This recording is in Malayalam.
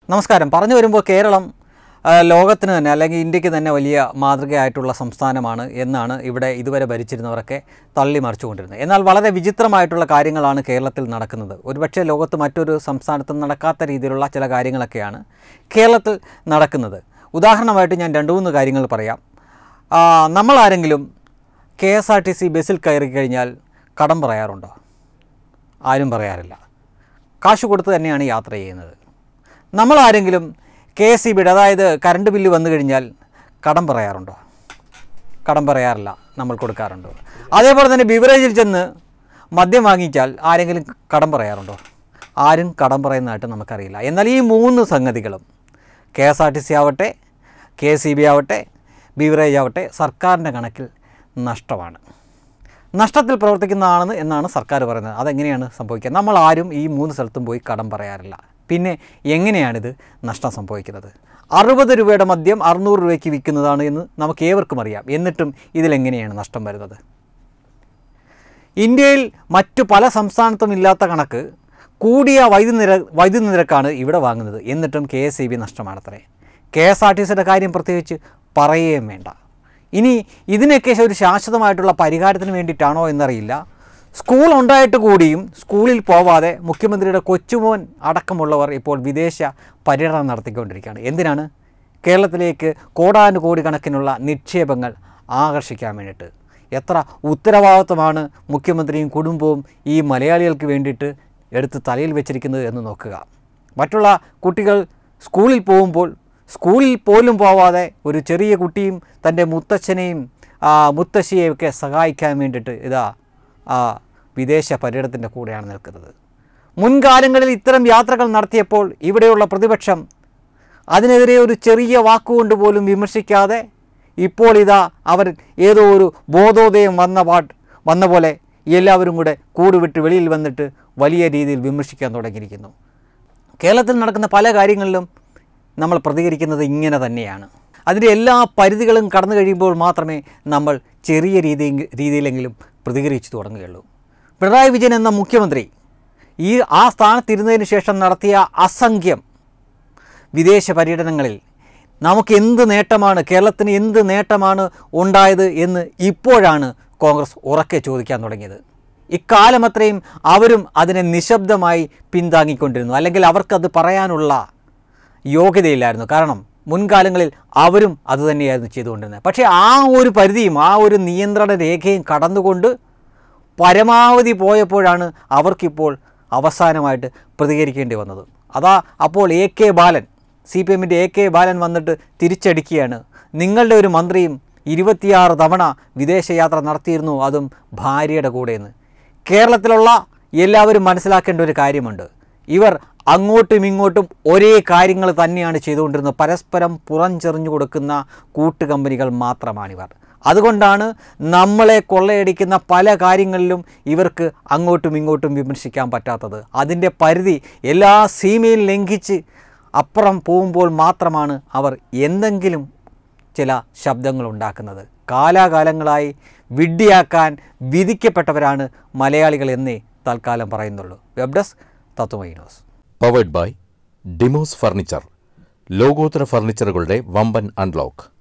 നമസ്കാരം പറഞ്ഞു വരുമ്പോൾ കേരളം ആ, ലോകത്തിന് തന്നെ അല്ലെങ്കിൽ ഇന്ത്യക്ക് തന്നെ വലിയ മാതൃകയായിട്ടുള്ള സംസ്ഥാനമാണ് എന്നാണ് ഇവിടെ ഇതുവരെ ഭരിച്ചിരുന്നവരൊക്കെ തള്ളി മറിച്ചുകൊണ്ടിരുന്നത് എന്നാൽ വളരെ വിചിത്രമായിട്ടുള്ള കാര്യങ്ങളാണ് കേരളത്തിൽ നടക്കുന്നത് ഒരുപക്ഷെ ലോകത്ത് മറ്റൊരു സംസ്ഥാനത്തും നടക്കാത്ത രീതിയിലുള്ള ചില കാര്യങ്ങളൊക്കെയാണ് കേരളത്തിൽ നടക്കുന്നത് ഉദാഹരണമായിട്ട് ഞാൻ രണ്ട് മൂന്ന് കാര്യങ്ങൾ പറയാം ആ, നമ്മളാരെങ്കിലും K S R T C ബസ്സിൽ കയറി കഴിഞ്ഞാൽ കടം പറയാറുണ്ടോ ആരും പറയാറില്ല കാശ് കൊടുത്ത് തന്നെയാണ് യാത്ര ചെയ്യുന്നത് നമ്മളാരെങ്കിലും കെ എസ് സി ബിയുടെ അതായത് കറണ്ട് ബില്ല് വന്നു കഴിഞ്ഞാൽ കടം പറയാറുണ്ടോ കടം പറയാറില്ല നമ്മൾ കൊടുക്കാറുണ്ടോ അതേപോലെ തന്നെ ബിവറേജിൽ ചെന്ന് മദ്യം വാങ്ങിച്ചാൽ ആരെങ്കിലും കടം പറയാറുണ്ടോ ആരും കടം പറയുന്നതായിട്ട് നമുക്കറിയില്ല എന്നാൽ ഈ മൂന്ന് സംഗതികളും K S R T C ആവട്ടെ കെ സി ബി ആവട്ടെ ബിവറേജ് ആവട്ടെ സർക്കാരിൻ്റെ കണക്കിൽ നഷ്ടമാണ് നഷ്ടത്തിൽ പ്രവർത്തിക്കുന്നതാണെന്ന് എന്നാണ് സർക്കാർ പറയുന്നത് അതെങ്ങനെയാണ് സംഭവിക്കുക നമ്മൾ ആരും ഈ മൂന്ന് സ്ഥലത്തും പോയി കടം പറയാറില്ല പിന്നെ എങ്ങനെയാണിത് നഷ്ടം സംഭവിക്കുന്നത് അറുപത് രൂപയുടെ മദ്യം അറുന്നൂറ് രൂപയ്ക്ക് വിൽക്കുന്നതാണ് എന്ന് നമുക്ക് ഏവർക്കും അറിയാം എന്നിട്ടും ഇതിലെങ്ങനെയാണ് നഷ്ടം വരുന്നത് ഇന്ത്യയിൽ മറ്റു പല സംസ്ഥാനത്തും ഇല്ലാത്ത കണക്ക് കൂടിയ വൈദ്യുതി നിര വൈദ്യുതി നിരക്കാണ് ഇവിടെ വാങ്ങുന്നത് എന്നിട്ടും കെ എസ് ഇ ബി നഷ്ടമാണത്രേ കെ എസ് ആർ ടി സിയുടെ കാര്യം പ്രത്യേകിച്ച് പറയുകയും വേണ്ട ഇനി ഇതിനൊക്കെ ഒരു ശാശ്വതമായിട്ടുള്ള പരിഹാരത്തിന് വേണ്ടിയിട്ടാണോ എന്നറിയില്ല സ്കൂൾ ഉണ്ടായിട്ട് കൂടിയും സ്കൂളിൽ പോവാതെ മുഖ്യമന്ത്രിയുടെ കൊച്ചുമോൻ അടക്കമുള്ളവർ ഇപ്പോൾ വിദേശ പര്യടനം നടത്തിക്കൊണ്ടിരിക്കുകയാണ് എന്തിനാണ് കേരളത്തിലേക്ക് കോടാനുകോടി കണക്കിനുള്ള നിക്ഷേപങ്ങൾ ആകർഷിക്കാൻ വേണ്ടിയിട്ട് എത്ര ഉത്തരവാദിത്വമാണ് മുഖ്യമന്ത്രിയും കുടുംബവും ഈ മലയാളികൾക്ക് വേണ്ടിയിട്ട് എടുത്ത് തലയിൽ വെച്ചിരിക്കുന്നത് എന്ന് നോക്കുക മറ്റുള്ള കുട്ടികൾ സ്കൂളിൽ പോകുമ്പോൾ സ്കൂളിൽ പോലും പോവാതെ ഒരു ചെറിയ കുട്ടിയും തൻ്റെ മുത്തച്ഛനെയും ആ, മുത്തശ്ശിയെയൊക്കെ സഹായിക്കാൻ വേണ്ടിയിട്ട് ഇതാ ആ വിദേശ പര്യടനത്തിൻ്റെ കൂടെയാണ് നിൽക്കുന്നത് മുൻകാലങ്ങളിൽ ഇത്തരം യാത്രകൾ നടത്തിയപ്പോൾ ഇവിടെയുള്ള പ്രതിപക്ഷം അതിനെതിരെ ഒരു ചെറിയ വാക്കുകൊണ്ട് പോലും വിമർശിക്കാതെ ഇപ്പോൾ ഇതാ അവർ ഏതോ ഒരു ബോധോദയം വന്ന പാട്ട് വന്ന പോലെ എല്ലാവരും കൂടെ കൂടുവിട്ട് വെളിയിൽ വന്നിട്ട് വലിയ രീതിയിൽ വിമർശിക്കാൻ തുടങ്ങിയിരിക്കുന്നു കേരളത്തിൽ നടക്കുന്ന പല കാര്യങ്ങളിലും നമ്മൾ പ്രതികരിക്കുന്നത് ഇങ്ങനെ തന്നെയാണ് അതിൻ്റെ എല്ലാ പരിധികളും കടന്നു കഴിയുമ്പോൾ മാത്രമേ നമ്മൾ ചെറിയ രീതി രീതിയിലെങ്കിലും പ്രതികരിച്ചു തുടങ്ങുകയുള്ളൂ പിണറായി വിജയൻ എന്ന മുഖ്യമന്ത്രി ഈ ആ സ്ഥാനത്തിരുന്നതിന് ശേഷം നടത്തിയ അസംഖ്യം വിദേശ പര്യടനങ്ങളിൽ നമുക്ക് എന്ത് നേട്ടമാണ് കേരളത്തിന് എന്ത് നേട്ടമാണ് ഉണ്ടായത് എന്ന് ഇപ്പോഴാണ് കോൺഗ്രസ് ഉറക്കെ ചോദിക്കാൻ തുടങ്ങിയത് ഇക്കാലം അത്രയും അവരും അതിനെ നിശബ്ദമായി പിന്താങ്ങിക്കൊണ്ടിരുന്നു അല്ലെങ്കിൽ അവർക്കത് പറയാനുള്ള യോഗ്യതയില്ലായിരുന്നു കാരണം മുൻകാലങ്ങളിൽ അവരും അതുതന്നെയായിരുന്നു ചെയ്തുകൊണ്ടിരുന്നത് പക്ഷേ ആ ഒരു പരിധിയും ആ ഒരു നിയന്ത്രണ രേഖയും കടന്നുകൊണ്ട് പരമാവധി പോയപ്പോഴാണ് അവർക്കിപ്പോൾ അവസാനമായിട്ട് പ്രതികരിക്കേണ്ടി വന്നത് അതാ അപ്പോൾ A K Balan C P എമ്മിൻ്റെ എ കെ ബാലൻ വന്നിട്ട് തിരിച്ചടിക്കുകയാണ് നിങ്ങളുടെ ഒരു മന്ത്രിയും ഇരുപത്തിയാറ് തവണ വിദേശയാത്ര നടത്തിയിരുന്നു അതും ഭാര്യയുടെ കൂടെയെന്ന് കേരളത്തിലുള്ള എല്ലാവരും മനസ്സിലാക്കേണ്ട ഒരു കാര്യമുണ്ട് ഇവർ അങ്ങോട്ടും ഇങ്ങോട്ടും ഒരേ കാര്യങ്ങൾ തന്നെയാണ് ചെയ്തുകൊണ്ടിരുന്നത് പരസ്പരം പുറംചെറിഞ്ഞു കൊടുക്കുന്ന കൂട്ടുകമ്പനികൾ മാത്രമാണിവർ അതുകൊണ്ടാണ് നമ്മളെ കൊള്ളയടിക്കുന്ന പല കാര്യങ്ങളിലും ഇവർക്ക് അങ്ങോട്ടും ഇങ്ങോട്ടും വിമർശിക്കാൻ പറ്റാത്തത് അതിൻ്റെ പരിധി എല്ലാ സീമയും ലംഘിച്ച് അപ്പുറം പോകുമ്പോൾ മാത്രമാണ് അവർ എന്തെങ്കിലും ചില ശബ്ദങ്ങൾ ഉണ്ടാക്കുന്നത് കാലാകാലങ്ങളായി വിഡ്ഢിയാക്കാൻ വിധിക്കപ്പെട്ടവരാണ് മലയാളികൾ എന്നേ തൽക്കാലം പറയുന്നുള്ളൂ web desk Tatwamayi news powered by Demos furniture ലോകോത്തര ഫർണിച്ചറുകളുടെ വമ്പൻ അൺലോക്ക്